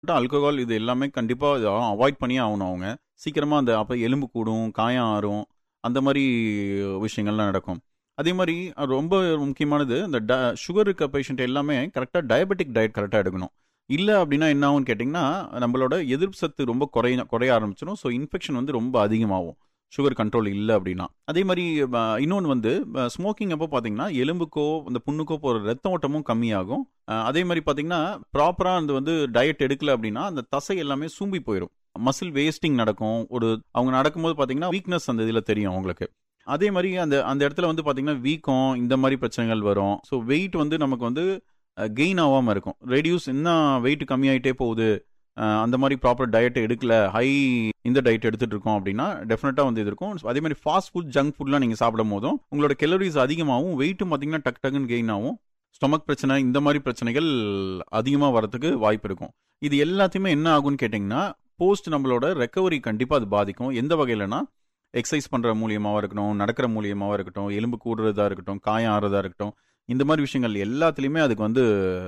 alcohol இது எல்லாமே கண்டிப்பாக அவாய்ட் பண்ணியே ஆகணும் அவங்க சீக்கிரமாக அந்த அப்போ எலும்பு கூடும் காயம் ஆறும் அந்த மாதிரி விஷயங்கள்லாம் நடக்கும் அதே மாதிரி ரொம்ப முக்கியமானது இந்த ட சுகர் இருக்க பேஷண்ட் எல்லாமே கரெக்டாக டயபெட்டிக் டயட் கரெக்டாக எடுக்கணும் இல்லை அப்படின்னா என்ன ஆகும்னு கேட்டிங்கன்னா நம்மளோட எதிர்ப்பு சத்து ரொம்ப குறைய குறைய ஆரம்பிச்சிடும் ஸோ இன்ஃபெக்ஷன் வந்து ரொம்ப அதிகமாகும் சுகர் கண்ட்ரோல் இல்லை அப்படின்னா அதே மாதிரி இன்னொன்று வந்து ஸ்மோக்கிங் அப்போ பார்த்தீங்கன்னா எலும்புக்கோ இந்த புண்ணுக்கோ போகிற ரத்த ஓட்டமும் கம்மியாகும் அதே மாதிரி பார்த்தீங்கன்னா ப்ராப்பராக அந்த வந்து டயட் எடுக்கல அப்படின்னா அந்த தசை எல்லாமே சூம்பி போயிடும் மசில் வேஸ்டிங் நடக்கும் ஒரு அவங்க நடக்கும்போது பார்த்தீங்கன்னா வீக்னஸ் அந்த இதில் தெரியும் அவங்களுக்கு அதே மாதிரி அந்த அந்த இடத்துல வந்து பார்த்தீங்கன்னா வீக்கம் இந்த மாதிரி பிரச்சனைகள் வரும் ஸோ வெயிட் வந்து நமக்கு வந்து கெயின் ஆகாமல் இருக்கும் ரெடியூஸ் இன்னும் வெயிட் கம்மியாயிட்டே போகுது அந்த மாதிரி ப்ராப்பர் டயட் எடுக்கல ஹை இந்த டயட் எடுத்துட்டு இருக்கோம் அப்படின்னா டெஃபினட்டாக வந்து இது இருக்கும் அதே மாதிரி ஃபாஸ்ட் ஃபுட் ஜங்க் ஃபுட்லாம் நீங்கள் சாப்பிடும் போதும் உங்களோட கெலரிஸ் அதிகமாகவும் வெயிட்டும் பார்த்தீங்கன்னா டக் டக்குன்னு கெயின் ஆகும் ஸ்டொமக் பிரச்சனை இந்த மாதிரி பிரச்சனைகள் அதிகமாக வரதுக்கு வாய்ப்பு இருக்கும் இது எல்லாத்தையுமே என்ன ஆகும்னு கேட்டிங்கன்னா போஸ்ட் நம்மளோட ரெக்கவரி கண்டிப்பாக அது பாதிக்கும் எந்த வகையிலனா எக்ஸசைஸ் பண்ணுற மூலியமாக இருக்கட்டும் நடக்கிற மூலியமாக இருக்கட்டும் எலும்பு கூடுறதா இருக்கட்டும் காயம் ஆறுறதா இருக்கட்டும் இந்த மாதிரி விஷயங்கள் எல்லாத்துலேயுமே அதுக்கு வந்து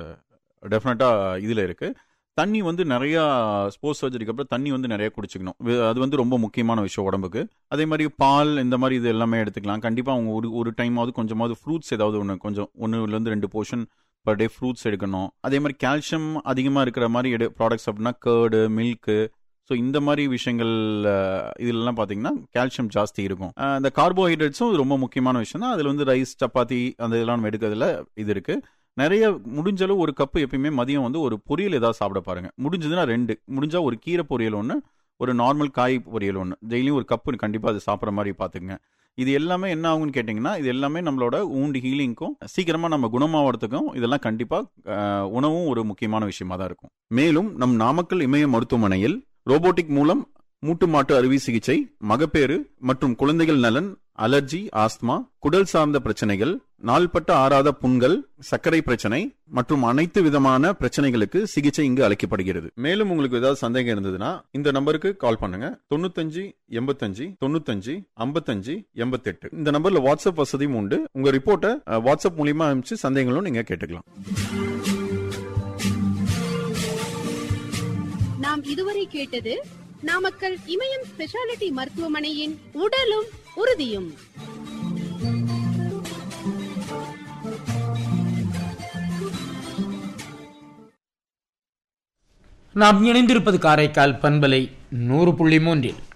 டெஃபினட்டாக இதில் இருக்குது தண்ணி வந்து நிறையா ஸ்போர்ட்ஸ் சர்ஜரிக்கு அப்புறம் தண்ணி வந்து நிறைய குடிச்சிக்கணும் அது வந்து ரொம்ப முக்கியமான விஷயம் உடம்புக்கு அதே மாதிரி பால் இந்த மாதிரி இது எல்லாமே எடுத்துக்கலாம் கண்டிப்பாக அவங்க ஒரு ஒரு டைமாவது கொஞ்சமாவது ஃப்ரூட்ஸ் ஏதாவது ஒன்று கொஞ்சம் ஒன்றுலேருந்து ரெண்டு போர்ஷன் பர் டே ஃப்ரூட்ஸ் எடுக்கணும் அதே மாதிரி கால்சியம் அதிகமாக இருக்கிற மாதிரி எடு ப்ராடக்ட்ஸ் அப்படின்னா கேர்டு மில்க்கு ஸோ இந்த மாதிரி விஷயங்கள் இதுலலாம் பார்த்தீங்கன்னா கால்சியம் ஜாஸ்தி இருக்கும் இந்த கார்போஹைட்ரேட்ஸும் ரொம்ப முக்கியமான விஷயம் தான் அதில் வந்து ரைஸ் சப்பாத்தி அந்த இதெல்லாம் நம்ம எடுக்கிறதுல இது இருக்குது நிறைய முடிஞ்சளவு ஒரு கப்பு எப்பயுமே மதியம் வந்து ஒரு பொரியல் ஏதாவது சாப்பிட பாருங்க முடிஞ்சதுன்னா ரெண்டு முடிஞ்சா ஒரு கீரை பொரியல் ஒன்று ஒரு நார்மல் காய் பொரியல் ஒன்று டெய்லியும் ஒரு கப்பு கண்டிப்பாக அது சாப்பிட்ற மாதிரி பார்த்துங்க இது எல்லாமே என்ன ஆகும்னு கேட்டிங்கன்னா இது எல்லாமே நம்மளோட ஊண்டு ஹீலிங்க்கும் சீக்கிரமாக நம்ம குணமாகறதுக்கும் இதெல்லாம் கண்டிப்பாக உணவும் ஒரு முக்கியமான விஷயமா தான் இருக்கும் மேலும் நம் நாமக்கல் இமய மருத்துவமனையில் ரோபோட்டிக் மூலம் மூட்டு மாட்டு அறுவை சிகிச்சை மகப்பேறு மற்றும் குழந்தைகள் நலன் அலர்ஜி ஆஸ்துமா குடல் சார்ந்த பிரச்சனைகள் நாள்பட்ட ஆறாத புண்கள் சர்க்கரை பிரச்சனை மற்றும் அனைத்து விதமான பிரச்சனைகளுக்கு சிகிச்சை இங்கு அளிக்கப்படுகிறது மேலும் உங்களுக்கு ஏதாவது சந்தேகம் இருந்ததுன்னா இந்த நம்பருக்கு கால் பண்ணுங்க தொண்ணூத்தஞ்சு எண்பத்தஞ்சு தொண்ணூத்தஞ்சு ஐம்பத்தஞ்சு எண்பத்தெட்டு இந்த நம்பர்ல வாட்ஸ்அப் வசதியும் உண்டு உங்க ரிப்போர்ட்டை வாட்ஸ்அப் மூலியமா அனுப்பிச்சு சந்தேகங்களும் நீங்க கேட்டுக்கலாம் நாம் இதுவரை கேட்டது நாமக்கல் இமயம் ஸ்பெஷாலிட்டி மருத்துவமனையின் உடலும் உறுதியும் நாம் இணைந்திருப்பது காரைக்கால் பண்பலை நூறு புள்ளி மூன்றில்